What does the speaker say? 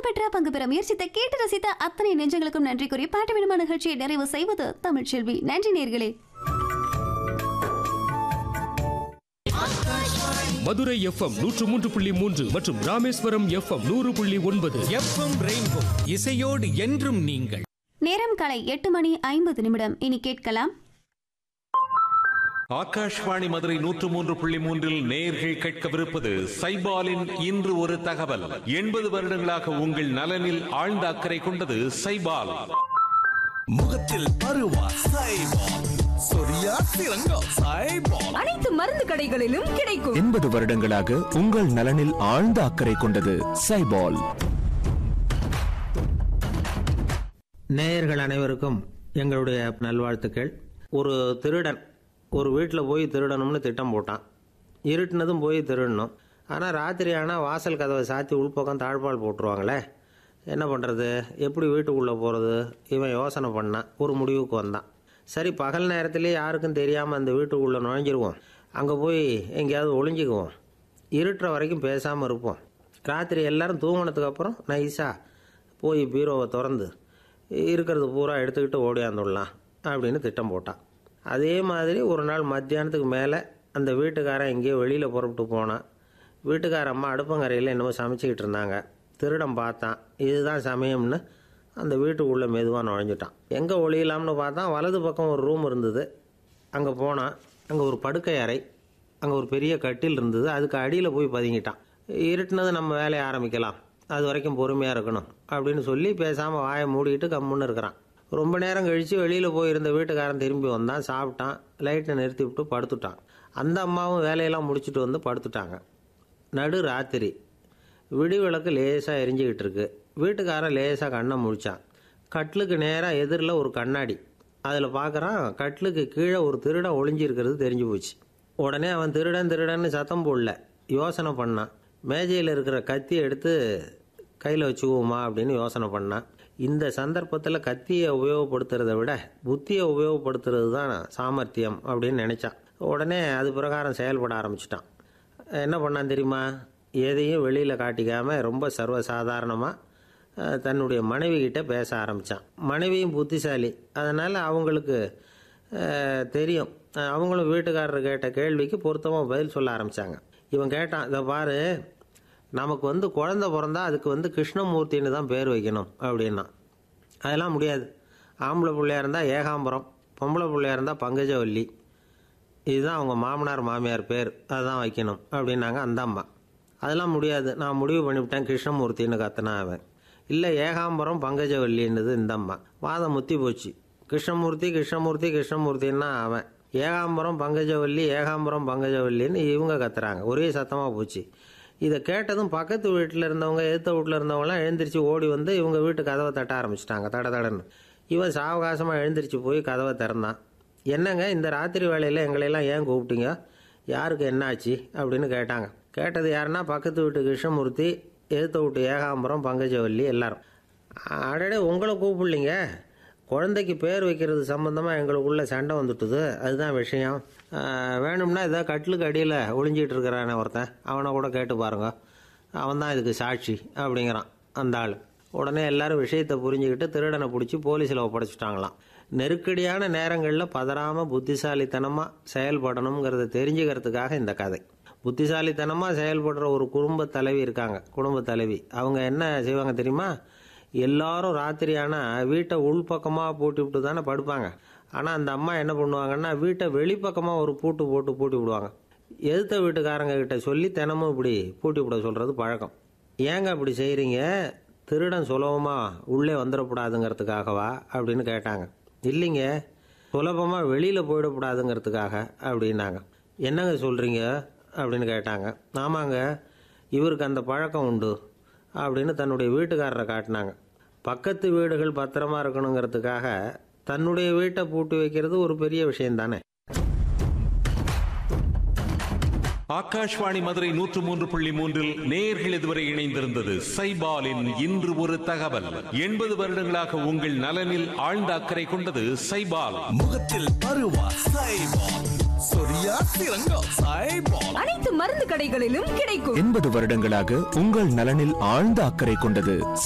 பெற்ற பங்கு பெற முயற்சித்த கேட்டு ரசித்த அத்தனை நெஞ்சங்களுக்கும் நன்றி கூறி பாட்டு விடுமா நிகழ்ச்சியை நிறைவு செய்வது தமிழ்ச்செல்வி நன்றி நேர்களே மதுரை எஃப்எம் நூற்று மூன்று புள்ளி மூன்று மற்றும் ராமேஸ்வரம் எஃப்எம் நூறு புள்ளி ஒன்பது எஃப்எம் ரெயின்போ இசையோடு என்றும் நீங்கள் நேரம் காலை எட்டு மணி ஐம்பது நிமிடம் இனி கேட்கலாம் ஆகாஷ்வாணி மதுரை நூற்று மூன்று புள்ளி மூன்றில் நேயர்கள் கேட்கவிருப்பது சைபாலின் இன்று ஒரு தகவல் எண்பது வருடங்களாக உங்கள் நலனில் ஆழ்ந்த அக்கறை கொண்டது சைபால் முகத்தில் பருவா சைபால் சொரியா சிறங்கா சைபால் அனைத்து மருந்து கடைகளிலும் கிடைக்கும் எண்பது வருடங்களாக உங்கள் நலனில் ஆழ்ந்த அக்கறை கொண்டது சைபால் நேயர்கள் அனைவருக்கும் எங்களுடைய நல்வாழ்த்துக்கள் ஒரு திருடன் ஒரு வீட்டில் போய் திருடணும்னு திட்டம் போட்டான் இருட்டுனதும் போய் திருடணும் ஆனால் ராத்திரி ஆனால் வாசல் கதவை சாத்தி உள்பக்கம் தாழ்பால் போட்டுருவாங்களே என்ன பண்ணுறது எப்படி வீட்டுக்குள்ளே போகிறது இவன் யோசனை பண்ணான் ஒரு முடிவுக்கு வந்தான் சரி பகல் நேரத்திலே யாருக்கும் தெரியாமல் அந்த வீட்டுக்குள்ளே நுழைஞ்சிருவோம் அங்கே போய் எங்கேயாவது ஒளிஞ்சிக்குவோம் இருட்டுற வரைக்கும் பேசாமல் இருப்போம் ராத்திரி எல்லாரும் தூங்கினதுக்கு அப்புறம் நைஸாக போய் பீரோவை திறந்து இருக்கிறது பூரா எடுத்துக்கிட்டு ஓடியாந்துடலாம் அப்படின்னு திட்டம் போட்டான் அதே மாதிரி ஒரு நாள் மத்தியானத்துக்கு மேலே அந்த வீட்டுக்காரன் எங்கேயோ வெளியில் புறப்பட்டு போனான் வீட்டுக்கார அம்மா அடுப்பங்கரையில் என்னமோ சமைச்சிக்கிட்டு இருந்தாங்க திருடன் பார்த்தான் இதுதான் சமயம்னு அந்த வீட்டுக்குள்ளே மெதுவாக நுழைஞ்சிட்டான் எங்கே ஒளியலாம்னு பார்த்தா வலது பக்கம் ஒரு ரூம் இருந்தது அங்கே போனான் அங்கே ஒரு படுக்கை அறை அங்கே ஒரு பெரிய கட்டில் இருந்தது அதுக்கு அடியில் போய் பதுங்கிட்டான் இருட்டுனது நம்ம வேலையை ஆரம்பிக்கலாம் அது வரைக்கும் பொறுமையாக இருக்கணும் அப்படின்னு சொல்லி பேசாமல் வாயை மூடிக்கிட்டு கம்முன்னு இருக்கிறான் ரொம்ப நேரம் கழித்து வெளியில் போயிருந்த வீட்டுக்காரன் திரும்பி வந்தான் சாப்பிட்டான் லைட்டை நிறுத்தி விட்டு படுத்துட்டான் அந்த அம்மாவும் வேலையெல்லாம் முடிச்சுட்டு வந்து படுத்துட்டாங்க நடு ராத்திரி விடி விளக்கு லேசாக எரிஞ்சுக்கிட்டு இருக்கு வீட்டுக்காரன் லேசாக கண்ணை முழிச்சான் கட்டிலுக்கு நேராக எதிரில் ஒரு கண்ணாடி அதில் பார்க்குறான் கட்டிலுக்கு கீழே ஒரு திருடன் ஒளிஞ்சிருக்கிறது தெரிஞ்சு போச்சு உடனே அவன் திருடன் திருடன்னு சத்தம் போடல யோசனை பண்ணான் மேஜையில் இருக்கிற கத்தியை எடுத்து கையில் வச்சுக்குவோமா அப்படின்னு யோசனை பண்ணான் இந்த சந்தர்ப்பத்தில் கத்தியை உபயோகப்படுத்துறதை விட புத்தியை உபயோகப்படுத்துறது தான் சாமர்த்தியம் அப்படின்னு நினச்சான் உடனே அது பிரகாரம் செயல்பட ஆரம்பிச்சிட்டான் என்ன பண்ணான் தெரியுமா எதையும் வெளியில் காட்டிக்காமல் ரொம்ப சர்வசாதாரணமாக தன்னுடைய மனைவி கிட்ட பேச ஆரம்பித்தான் மனைவியும் புத்திசாலி அதனால் அவங்களுக்கு அஹ், தெரியும் அஹ், அவங்களும் வீட்டுக்காரர் கேட்ட கேள்விக்கு பொருத்தமாக பதில் சொல்ல ஆரம்பித்தாங்க இவன் கேட்டான் இதை பாரு நமக்கு வந்து குழந்தை பிறந்தா அதுக்கு வந்து கிருஷ்ணமூர்த்தின்னு தான் பேர் வைக்கணும் அப்படின்னா அதெல்லாம் முடியாது ஆம்பளை பிள்ளையா இருந்தால் ஏகாம்பரம் பொம்பளை பிள்ளையா இருந்தால் பங்கஜவல்லி இதுதான் அவங்க மாமனார் மாமியார் பேர் அதுதான் வைக்கணும் அப்படின்னாங்க அந்த அம்மா அதெல்லாம் முடியாது நான் முடிவு பண்ணிவிட்டேன் கிருஷ்ணமூர்த்தின்னு கத்துனா அவன் இல்லை ஏகாம்பரம் பங்கஜவல்லின்னுது இந்த அம்மா வாதம் முத்தி போச்சு கிருஷ்ணமூர்த்தி கிருஷ்ணமூர்த்தி கிருஷ்ணமூர்த்தின்னா அவன் ஏகாம்பரம் பங்கஜவல்லி ஏகாம்பரம் பங்கஜவல்லின்னு இவங்க கத்துறாங்க ஒரே சத்தமாக போச்சு இதை கேட்டதும் பக்கத்து வீட்டில் இருந்தவங்க எதிர்த்த வீட்டில் இருந்தவங்களாம் எழுந்திரிச்சு ஓடி வந்து இவங்க வீட்டு கதவை தட்ட ஆரம்பிச்சிட்டாங்க தட தடன்னு இவன் சாவகாசமாக எழுந்திரிச்சு போய் கதவை திறந்தான் என்னங்க இந்த ராத்திரி வேலையில் எங்களையெல்லாம் ஏன் கூப்பிட்டீங்க யாருக்கு என்னாச்சு அப்படின்னு கேட்டாங்க கேட்டது யாருன்னா பக்கத்து வீட்டு கிருஷ்ணமூர்த்தி எதிர்த்த வீட்டு ஏகாம்பரம் பங்கஜவல்லி எல்லாரும் அடடே உங்களை கூப்பிடலிங்க குழந்தைக்கு பேர் வைக்கிறது சம்மந்தமாக எங்களுக்குள்ள சண்டை வந்துட்டுது அதுதான் விஷயம் ஆஹ், வேணும்னா இதை கட்டிலுக்கு அடியில் ஒளிஞ்சிட்டு இருக்கிறானே ஒருத்தன் அவனை கூட கேட்டு பாருங்க அவன் தான் இதுக்கு சாட்சி அப்படிங்கிறான் அந்த ஆள் உடனே எல்லாரும் விஷயத்தை புரிஞ்சுக்கிட்டு திருடனை பிடிச்சி போலீஸில் ஒப்படைச்சிட்டாங்களாம் நெருக்கடியான நேரங்களில் பதறாமல் புத்திசாலித்தனமாக செயல்படணுங்கிறத தெரிஞ்சுக்கிறதுக்காக இந்த கதை புத்திசாலித்தனமாக செயல்படுற ஒரு குடும்ப தலைவி இருக்காங்க குடும்ப தலைவி அவங்க என்ன செய்வாங்க தெரியுமா எல்லாரும் ராத்திரி ஆனால் வீட்டை உள்பக்கமாக பூட்டி விட்டு தானே படுப்பாங்க ஆனால் அந்த அம்மா என்ன பண்ணுவாங்கன்னா வீட்டை வெளிப்பக்கமாக ஒரு பூட்டு போட்டு பூட்டி விடுவாங்க எதிர்த்த வீட்டுக்காரங்க கிட்ட சொல்லி தினமும் இப்படி பூட்டி விட சொல்கிறது பழக்கம் ஏங்க அப்படி செய்கிறீங்க திருடன் சுலபமாக உள்ளே வந்துடக்கூடாதுங்கிறதுக்காகவா அப்படின்னு கேட்டாங்க இல்லைங்க சுலபமாக வெளியில் போயிடக்கூடாதுங்கிறதுக்காக அப்படின்னாங்க என்னங்க சொல்கிறீங்க அப்படின்னு கேட்டாங்க ஆமாங்க இவருக்கு அந்த பழக்கம் உண்டு அப்படின்னு தன்னுடைய வீட்டுக்காரரை காட்டினாங்க பக்கத்து வீடுகள் பத்திரமா இருக்கணுங்கிறதுக்காக தன்னுடைய வீட்டை பூட்டி வைக்கிறது ஒரு பெரிய விஷயம் தானே ஆகாஷ்வாணி மதுரை நூற்று மூன்று புள்ளி மூன்றில் நேயர்கள் இதுவரை இணைந்திருந்தது சைபாலின் இன்று ஒரு தகவல் எண்பது வருடங்களாக உங்கள் நலனில் ஆழ்ந்த அக்கறை கொண்டது சைபால் முகத்தில் பருவா சைபால் சொரியா சிறங்கா சைபால் அனைத்து மருந்து கடைகளிலும் கிடைக்கும் எண்பது வருடங்களாக உங்கள் நலனில் ஆழ்ந்த அக்கறை கொண்டது